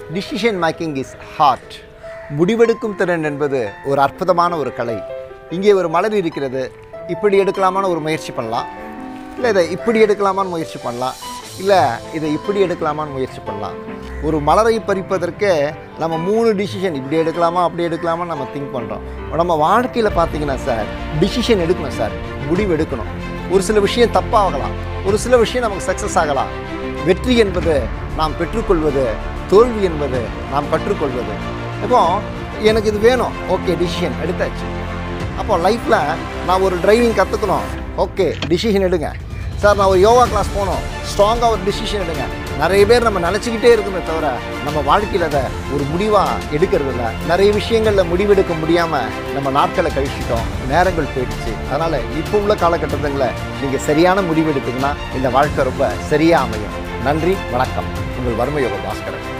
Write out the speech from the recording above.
decision making is heart முடிவெடுக்கும் திறன் என்பது ஒரு அற்புதமான ஒரு கலை இங்கே ஒரு மலர் இருக்கிறது இப்படி எடுக்கலாமான்னு ஒரு முயற்சி பண்ணலாம் இல்லை இதை இப்படி எடுக்கலாமான்னு முயற்சி பண்ணலாம் இல்லை இதை இப்படி எடுக்கலாமான்னு முயற்சி பண்ணலாம் ஒரு மலரை பறிப்பதற்கே நம்ம மூணு டிசிஷன் இப்படி எடுக்கலாமா அப்படி எடுக்கலாமான்னு நம்ம திங்க் பண்ணுறோம் நம்ம வாழ்க்கையில் பார்த்தீங்கன்னா சார் டிசிஷன் எடுக்கணும் சார் முடிவு எடுக்கணும் ஒரு சில விஷயம் தப்பாகலாம் ஒரு சில விஷயம் நமக்கு சக்ஸஸ் ஆகலாம் வெற்றி என்பது நாம் பெற்றுக்கொள்வது தோல்வி என்பது நாம் கற்றுக்கொள்வது இப்போ எனக்கு இது வேணும் ஓகே டிசிஷன் எடுத்தாச்சு அப்போ லைஃப்பில் நான் ஒரு டிரைவிங் கற்றுக்கணும் ஓகே டிசிஷன் எடுங்க சார் நான் ஒரு யோகா கிளாஸ் போகணும் ஸ்ட்ராங்காக ஒரு டிசிஷன் எடுங்க நிறைய பேர் நம்ம நினச்சிக்கிட்டே இருக்குமே தவிர நம்ம வாழ்க்கையில் அதை ஒரு முடிவாக எடுக்கிறது இல்லை நிறைய விஷயங்களில் முடிவெடுக்க முடியாமல் நம்ம நாட்களை கழிச்சிட்டோம் நேரங்கள் போயிடுச்சு அதனால் இப்போ உள்ள காலகட்டத்தில் நீங்கள் சரியான முடிவு எடுத்தீங்கன்னா இந்த வாழ்க்கை ரொம்ப சரியாக அமையும் நன்றி வணக்கம் உங்கள் வறுமை யோக பாஸ்கரன்